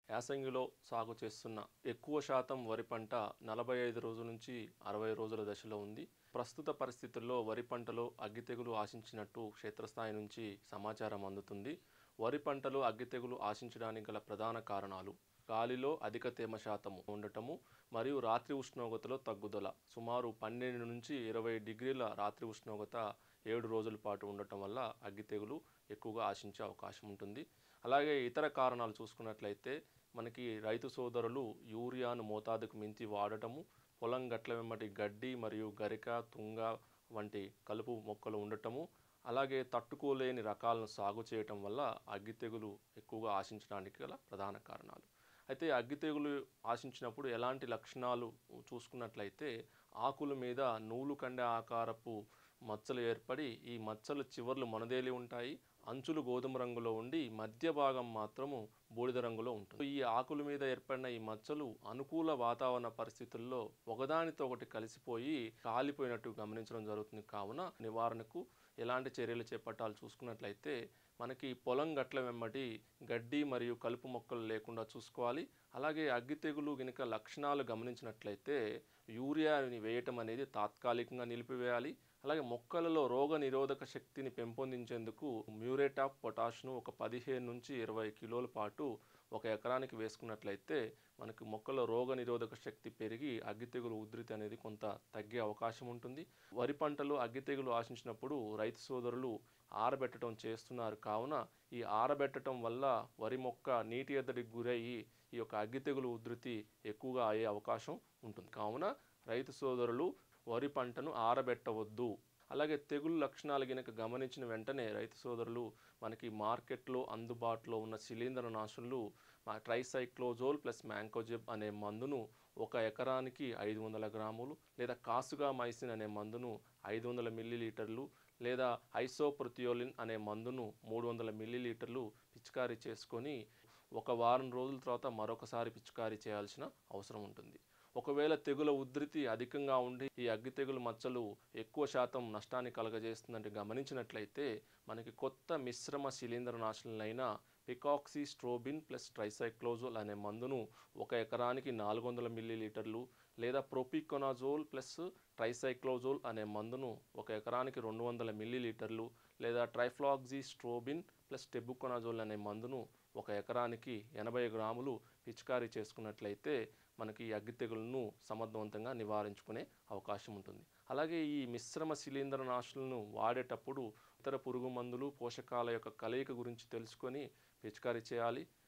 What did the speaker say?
యాసంగిలో సాగు చేస్తున్న ఎక్కువ శాతం వరి పంట నలభై ఐదు రోజుల నుంచి అరవై రోజుల దశలో ఉంది ప్రస్తుత పరిస్థితుల్లో వరి పంటలో అగ్గి తెగులు ఆశించినట్టు క్షేత్రస్థాయి నుంచి సమాచారం అందుతుంది వరి పంటలో అగ్గి తెగులు ఆశించడానికి గల ప్రధాన కారణాలు గాలిలో అధిక తేమ శాతం ఉండటము మరియు రాత్రి ఉష్ణోగ్రతలో తగ్గుదల సుమారు పన్నెండు నుంచి ఇరవై డిగ్రీల రాత్రి ఉష్ణోగ్రత ఏడు రోజుల పాటు ఉండటం వల్ల అగ్గి తెగులు ఎక్కువగా ఆశించే అవకాశం ఉంటుంది అలాగే ఇతర కారణాలు చూసుకున్నట్లయితే మనకి రైతు సోదరులు యూరియాను మోతాదుకు మించి వాడటము పొలం గట్ల వెంబడి గడ్డి మరియు గరిక తుంగ వంటి కలుపు మొక్కలు ఉండటము అలాగే తట్టుకోలేని రకాలను సాగు చేయటం వల్ల అగ్గి తెగులు ఎక్కువగా ఆశించడానికి గల ప్రధాన కారణాలు అయితే అగ్గి తెగులు ఆశించినప్పుడు ఎలాంటి లక్షణాలు చూసుకున్నట్లయితే ఆకుల మీద నూలు కండె ఆకారపు మచ్చలు ఏర్పడి ఈ మచ్చలు చివర్లు మనదేలి ఉంటాయి అంచులు గోధుమ రంగులో ఉండి మధ్య భాగం మాత్రము బూడిద రంగులో ఉంటుంది ఈ ఆకుల మీద ఏర్పడిన ఈ మచ్చలు అనుకూల వాతావరణ పరిస్థితుల్లో ఒకదానితో ఒకటి కలిసిపోయి కాలిపోయినట్టు గమనించడం జరుగుతుంది కావున నివారణకు ఎలాంటి చర్యలు చేపట్టాలి చూసుకున్నట్లయితే మనకి పొలం గట్ల వెంబడి గడ్డి మరియు కలుపు మొక్కలు లేకుండా చూసుకోవాలి అలాగే అగ్గి తెగులు గనుక లక్షణాలు గమనించినట్లయితే యూరియాని వేయటం అనేది తాత్కాలికంగా నిలిపివేయాలి అలాగే మొక్కలలో రోగ నిరోధక శక్తిని పెంపొందించేందుకు మ్యూరేట్ ఆఫ్ పొటాష్ను ఒక పదిహేను నుంచి ఇరవై కిలోల పాటు ఒక ఎకరానికి వేసుకున్నట్లయితే మనకి మొక్కల రోగ నిరోధక శక్తి పెరిగి అగ్గి తెగులు ఉధృతి అనేది కొంత తగ్గే అవకాశం ఉంటుంది వరి పంటలు అగ్గి తెగులు ఆశించినప్పుడు రైతు సోదరులు ఆరబెట్టడం చేస్తున్నారు కావున ఈ ఆరబెట్టడం వల్ల వరి మొక్క నీటి ఎద్దడికి గురయ్యి ఈ యొక్క అగ్గి తెగులు ఉధృతి ఎక్కువగా అయ్యే అవకాశం ఉంటుంది కావున రైతు సోదరులు వరి పంటను ఆరబెట్టవద్దు అలాగే తెగులు లక్షణాలు గినక గమనించిన వెంటనే రైతు సోదరులు మనకి మార్కెట్లో అందుబాటులో ఉన్న శిలీంద్ర నాశనులు మా ట్రైసైక్లోజోల్ ప్లస్ మ్యాంకోజెబ్ అనే మందును ఒక ఎకరానికి ఐదు వందల గ్రాములు లేదా కాసుగా మైసిన్ అనే మందును ఐదు వందల మిల్లీలీటర్లు లేదా ఐసోప్రొతియోలిన్ అనే మందును మూడు వందల మిల్లీలీటర్లు పిచికారీ చేసుకొని ఒక వారం రోజుల తర్వాత మరొకసారి పిచికారీ చేయాల్సిన అవసరం ఉంటుంది ఒకవేళ తెగుల ఉధృతి అధికంగా ఉండి ఈ అగ్గి తెగులు మచ్చలు ఎక్కువ శాతం నష్టాన్ని కలగజేస్తుందంటే గమనించినట్లయితే మనకి కొత్త మిశ్రమ శిలీంద్ర నాశనులైన పికాక్సీ స్ట్రోబిన్ ప్లస్ ట్రైసైక్లోజోల్ అనే మందును ఒక ఎకరానికి నాలుగు వందల మిల్లీలీటర్లు లేదా ప్రొపికొనాజోల్ ప్లస్ ట్రైసైక్లోజోల్ అనే మందును ఒక ఎకరానికి రెండు వందల మిల్లీలీటర్లు లేదా ట్రైఫ్లాక్సీ స్ట్రోబిన్ ప్లస్ టెబుకొనాజోల్ అనే మందును ఒక ఎకరానికి ఎనభై గ్రాములు పిచికారీ చేసుకున్నట్లయితే మనకి ఈ అగ్గి తెగులను సమర్థవంతంగా నివారించుకునే అవకాశం ఉంటుంది అలాగే ఈ మిశ్రమ శిలీంద్ర నాశులను వాడేటప్పుడు ఇతర పురుగు మందులు పోషకాల యొక్క కలయిక గురించి తెలుసుకొని పిచికారీ చేయాలి